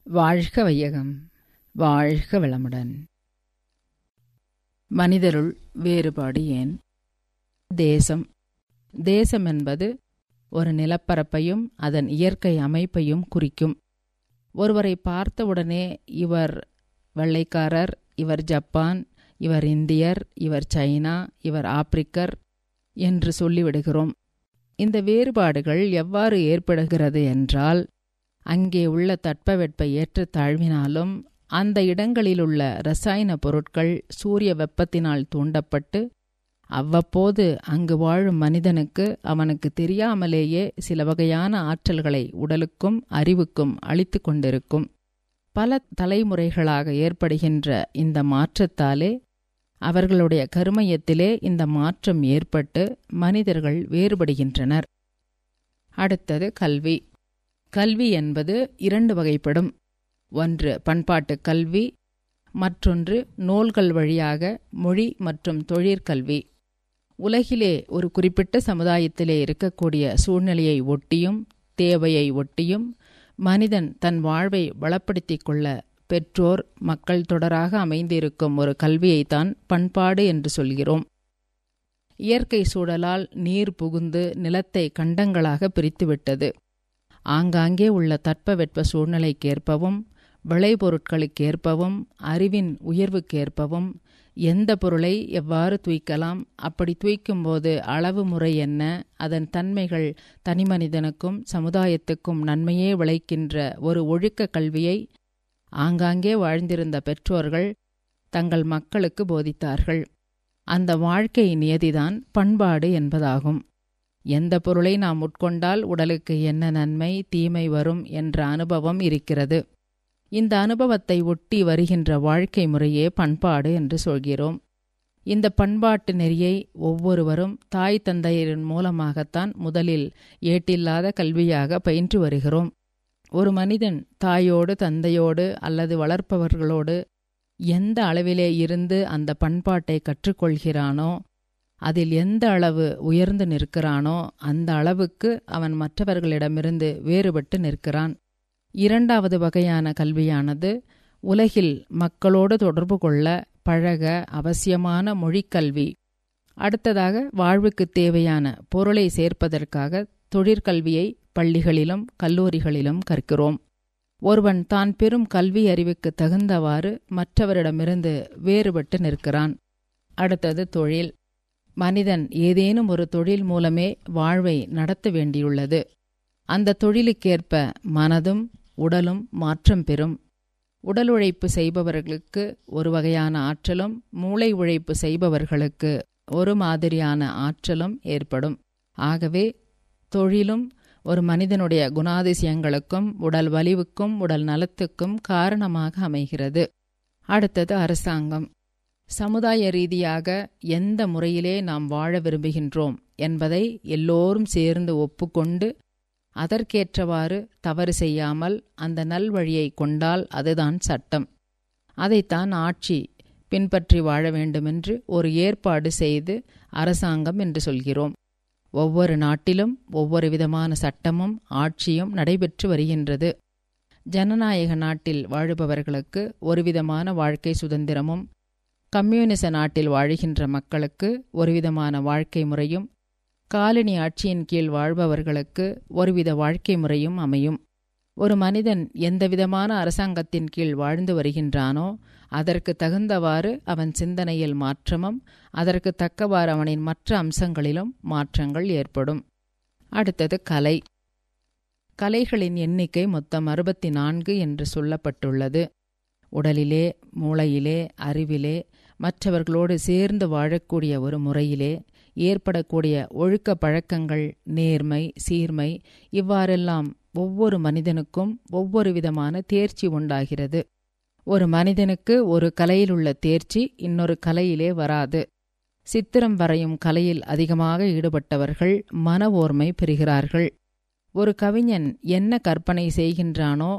வாழ்க வையகம் வாழ்க வளமுடன் மனிதருள் வேறுபாடு ஏன் தேசம் தேசம் என்பது ஒரு நிலப்பரப்பையும் அதன் இயற்கை அமைப்பையும் குறிக்கும் ஒருவரை பார்த்தவுடனே இவர் வெள்ளைக்காரர் இவர் ஜப்பான் இவர் இந்தியர் இவர் சைனா இவர் ஆப்பிரிக்கர் என்று சொல்லிவிடுகிறோம் இந்த வேறுபாடுகள் எவ்வாறு ஏற்படுகிறது என்றால் அங்கே உள்ள தட்பவெட்ப ஏற்றத்தாழ்வினாலும் அந்த இடங்களிலுள்ள ரசாயன பொருட்கள் சூரிய வெப்பத்தினால் தூண்டப்பட்டு அவ்வப்போது அங்கு வாழும் மனிதனுக்கு அவனுக்கு தெரியாமலேயே சில வகையான ஆற்றல்களை உடலுக்கும் அறிவுக்கும் அளித்து கொண்டிருக்கும் பல தலைமுறைகளாக ஏற்படுகின்ற இந்த மாற்றத்தாலே அவர்களுடைய கருமையத்திலே இந்த மாற்றம் ஏற்பட்டு மனிதர்கள் வேறுபடுகின்றனர் அடுத்தது கல்வி கல்வி என்பது இரண்டு வகைப்படும் ஒன்று பண்பாட்டு கல்வி மற்றொன்று நூல்கள் வழியாக மொழி மற்றும் தொழிற்கல்வி உலகிலே ஒரு குறிப்பிட்ட சமுதாயத்திலே இருக்கக்கூடிய சூழ்நிலையை ஒட்டியும் தேவையை ஒட்டியும் மனிதன் தன் வாழ்வை வளப்படுத்திக் கொள்ள பெற்றோர் மக்கள் தொடராக அமைந்திருக்கும் ஒரு கல்வியைத்தான் பண்பாடு என்று சொல்கிறோம் இயற்கை சூழலால் நீர் புகுந்து நிலத்தை கண்டங்களாக பிரித்துவிட்டது ஆங்காங்கே உள்ள தட்பவெட்ப சூழ்நிலைக்கேற்பவும் விளைபொருட்களுக்கேற்பவும் அறிவின் உயர்வுக்கேற்பவும் எந்த பொருளை எவ்வாறு தூய்க்கலாம் அப்படி தூய்க்கும்போது அளவு முறை என்ன அதன் தன்மைகள் தனிமனிதனுக்கும் சமுதாயத்துக்கும் நன்மையே விளைக்கின்ற ஒரு ஒழுக்க கல்வியை ஆங்காங்கே வாழ்ந்திருந்த பெற்றோர்கள் தங்கள் மக்களுக்கு போதித்தார்கள் அந்த வாழ்க்கை நியதிதான் பண்பாடு என்பதாகும் எந்த பொருளை நாம் உட்கொண்டால் உடலுக்கு என்ன நன்மை தீமை வரும் என்ற அனுபவம் இருக்கிறது இந்த அனுபவத்தை ஒட்டி வருகின்ற வாழ்க்கை முறையே பண்பாடு என்று சொல்கிறோம் இந்த பண்பாட்டு நெறியை ஒவ்வொருவரும் தாய் தந்தையரின் மூலமாகத்தான் முதலில் ஏட்டில்லாத கல்வியாக பயின்று வருகிறோம் ஒரு மனிதன் தாயோடு தந்தையோடு அல்லது வளர்ப்பவர்களோடு எந்த அளவிலே இருந்து அந்த பண்பாட்டை கற்றுக்கொள்கிறானோ அதில் எந்த அளவு உயர்ந்து நிற்கிறானோ அந்த அளவுக்கு அவன் மற்றவர்களிடமிருந்து வேறுபட்டு நிற்கிறான் இரண்டாவது வகையான கல்வியானது உலகில் மக்களோடு தொடர்பு கொள்ள பழக அவசியமான மொழிக்கல்வி அடுத்ததாக வாழ்வுக்கு தேவையான பொருளை சேர்ப்பதற்காக தொழிற்கல்வியை பள்ளிகளிலும் கல்லூரிகளிலும் கற்கிறோம் ஒருவன் தான் பெறும் கல்வி அறிவுக்கு தகுந்தவாறு மற்றவரிடமிருந்து வேறுபட்டு நிற்கிறான் அடுத்தது தொழில் மனிதன் ஏதேனும் ஒரு தொழில் மூலமே வாழ்வை நடத்த வேண்டியுள்ளது அந்த தொழிலுக்கேற்ப மனதும் உடலும் மாற்றம் பெறும் உடல் உழைப்பு செய்பவர்களுக்கு ஒரு வகையான ஆற்றலும் மூளை உழைப்பு செய்பவர்களுக்கு ஒரு மாதிரியான ஆற்றலும் ஏற்படும் ஆகவே தொழிலும் ஒரு மனிதனுடைய குணாதிசயங்களுக்கும் உடல் வலிவுக்கும் உடல் நலத்துக்கும் காரணமாக அமைகிறது அடுத்தது அரசாங்கம் சமுதாய ரீதியாக எந்த முறையிலே நாம் வாழ விரும்புகின்றோம் என்பதை எல்லோரும் சேர்ந்து ஒப்புக்கொண்டு அதற்கேற்றவாறு தவறு செய்யாமல் அந்த நல்வழியை கொண்டால் அதுதான் சட்டம் அதைத்தான் ஆட்சி பின்பற்றி வாழ வேண்டுமென்று ஒரு ஏற்பாடு செய்து அரசாங்கம் என்று சொல்கிறோம் ஒவ்வொரு நாட்டிலும் ஒவ்வொரு விதமான சட்டமும் ஆட்சியும் நடைபெற்று வருகின்றது ஜனநாயக நாட்டில் வாழுபவர்களுக்கு ஒருவிதமான வாழ்க்கை சுதந்திரமும் கம்யூனிச நாட்டில் வாழுகின்ற மக்களுக்கு ஒருவிதமான வாழ்க்கை முறையும் காலனி ஆட்சியின் கீழ் வாழ்பவர்களுக்கு ஒருவித வாழ்க்கை முறையும் அமையும் ஒரு மனிதன் எந்தவிதமான அரசாங்கத்தின் கீழ் வாழ்ந்து வருகின்றானோ அதற்கு தகுந்தவாறு அவன் சிந்தனையில் மாற்றமும் அதற்கு தக்கவாறு அவனின் மற்ற அம்சங்களிலும் மாற்றங்கள் ஏற்படும் அடுத்தது கலை கலைகளின் எண்ணிக்கை மொத்தம் அறுபத்தி நான்கு என்று சொல்லப்பட்டுள்ளது உடலிலே மூளையிலே அறிவிலே மற்றவர்களோடு சேர்ந்து வாழக்கூடிய ஒரு முறையிலே ஏற்படக்கூடிய ஒழுக்க பழக்கங்கள் நேர்மை சீர்மை இவ்வாறெல்லாம் ஒவ்வொரு மனிதனுக்கும் ஒவ்வொரு விதமான தேர்ச்சி உண்டாகிறது ஒரு மனிதனுக்கு ஒரு கலையில் உள்ள தேர்ச்சி இன்னொரு கலையிலே வராது சித்திரம் வரையும் கலையில் அதிகமாக ஈடுபட்டவர்கள் மன ஓர்மை பெறுகிறார்கள் ஒரு கவிஞன் என்ன கற்பனை செய்கின்றானோ